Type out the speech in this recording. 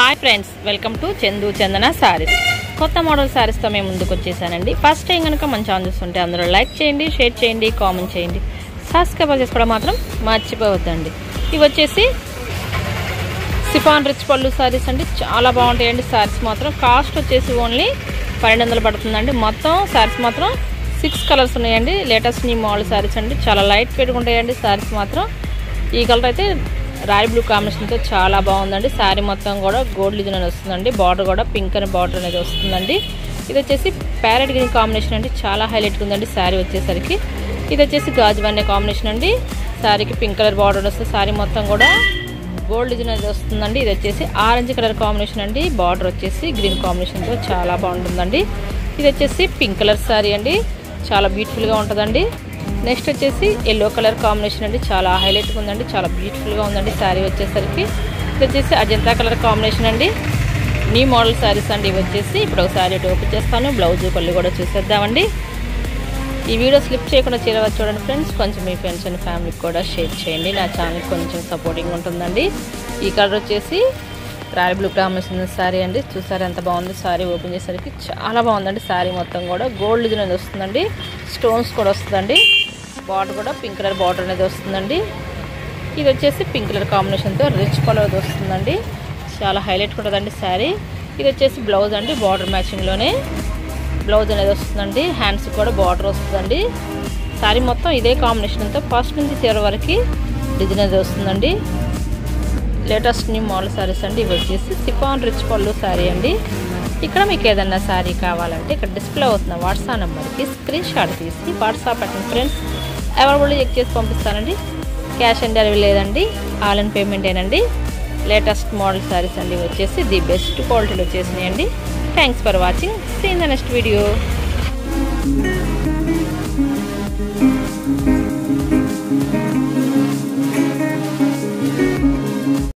hi friends welcome to Chandu Chandana saris కొత్త model సారీస్తో మేము ముందుకు వచ్చేసానండి ఫస్ట్ టైం కనుక మన ఛానల్ చూస్తుంటే అందరూ లైక్ చేయండి షేర్ చేయండి కామెంట్ చేయండి సబ్స్క్రైబ్ చేసుకోవడం మాత్రం మర్చిపోవద్దండి ఇవి వచ్చేసి సిఫాన్ రిచ్ పళ్ళు సారీస్ అండి చాలా బాగుంటాయండి సారీస్ మాత్రం కాస్ట్ వచ్చేసి ఓన్లీ పన్నెండు వందలు పడుతుందండి మొత్తం సారీస్ మాత్రం సిక్స్ కలర్స్ ఉన్నాయండి లేటెస్ట్ న్యూ మోడల్ సారీస్ అండి చాలా లైట్ పెట్టుకుంటాయండి సారీస్ మాత్రం ఈ కలర్ అయితే రాయల్ బ్లూ కాంబినేషన్తో చాలా బాగుందండి శారీ మొత్తం కూడా గోల్డ్ డిజైన్ అనేది వస్తుందండి బార్డర్ కూడా పింక్ అని బార్డర్ అనేది వస్తుందండి ఇది వచ్చేసి ప్యారెట్ గ్రీన్ కాంబినేషన్ అండి చాలా హైలైట్ ఉందండి శారీ వచ్చేసరికి ఇది వచ్చేసి గాజు వన్నే కాంబినేషన్ అండి శారీకి పింక్ కలర్ బార్డర్ వస్తుంది శారీ మొత్తం కూడా గోల్డ్ డిజైన్ అనేది వస్తుందండి ఇది వచ్చేసి ఆరెంజ్ కలర్ కాంబినేషన్ అండి బార్డర్ వచ్చేసి గ్రీన్ కాంబినేషన్తో చాలా బాగుంటుందండి ఇది వచ్చేసి పింక్ కలర్ శారీ అండి చాలా బ్యూటిఫుల్గా ఉంటుందండి నెక్స్ట్ వచ్చేసి ఎల్లో కలర్ కాంబినేషన్ అండి చాలా హైలైట్గా ఉందండి చాలా బ్యూటిఫుల్గా ఉందండి శారీ వచ్చేసరికి ఇది వచ్చేసి అజంతా కలర్ కాంబినేషన్ అండి న్యూ మోడల్ శారీస్ అండి ఇవి వచ్చేసి ఇప్పుడు ఒక శారీ ఓపెన్ చేస్తాను బ్లౌజ్ పళ్ళు కూడా చూసేద్దామండి ఈ వీడియో స్లిప్ చేయకుండా చీరవ చూడండి ఫ్రెండ్స్ కొంచెం మీ ఫ్రెండ్స్ అండ్ ఫ్యామిలీకి కూడా షేర్ చేయండి నా ఛానల్ కొంచెం సపోర్టింగ్ ఉంటుందండి ఈ కలర్ వచ్చేసి రాయల్ బ్లూ కాంబినేషన్ శారీ అండి చూసారు ఎంత బాగుంది శారీ ఓపెన్ చేసరికి చాలా బాగుందండి శారీ మొత్తం కూడా గోల్డ్ డిజైన్ అనేది వస్తుందండి స్టోన్స్ కూడా వస్తుందండి బార్డర్ కూడా పింక్ కలర్ బార్డర్ అనేది వస్తుందండి ఇది వచ్చేసి పింక్ కలర్ కాంబినేషన్తో రిచ్ కలర్ వస్తుందండి చాలా హైలైట్ ఉంటుందండి శారీ ఇది వచ్చేసి బ్లౌజ్ అండి బార్డర్ మ్యాచింగ్లోనే బ్లౌజ్ అనేది వస్తుందండి హ్యాండ్స్ కూడా బార్డర్ వస్తుందండి శారీ మొత్తం ఇదే కాంబినేషన్తో ఫస్ట్ నుంచి చివరి వరకు డిజైన్ అనేది వస్తుందండి లేటెస్ట్ న్యూ మోడల్ శారీస్ అండి ఇవి వచ్చేసి సిఫాన్ రిచ్ పళ్ళు శారీ అండి ఇక్కడ మీకు ఏదన్నా శారీ కావాలంటే ఇక్కడ డిస్ప్లే అవుతున్న వాట్సాప్ నెంబర్కి స్క్రీన్ షాట్ తీసి వాట్సాప్ పెట్టండి ఫ్రెండ్స్ అవైలబుల్ చెక్ చేసి పంపిస్తానండి క్యాష్ ఆన్ డెలివరీ లేదండి ఆల్ ఇన్ పేమెంట్ ఏనండి లేటెస్ట్ మోడల్ శారీస్ అండి ఇవి వచ్చేసి ది బెస్ట్ క్వాలిటీలో వచ్చేసినాయండి thanks for watching seen the next video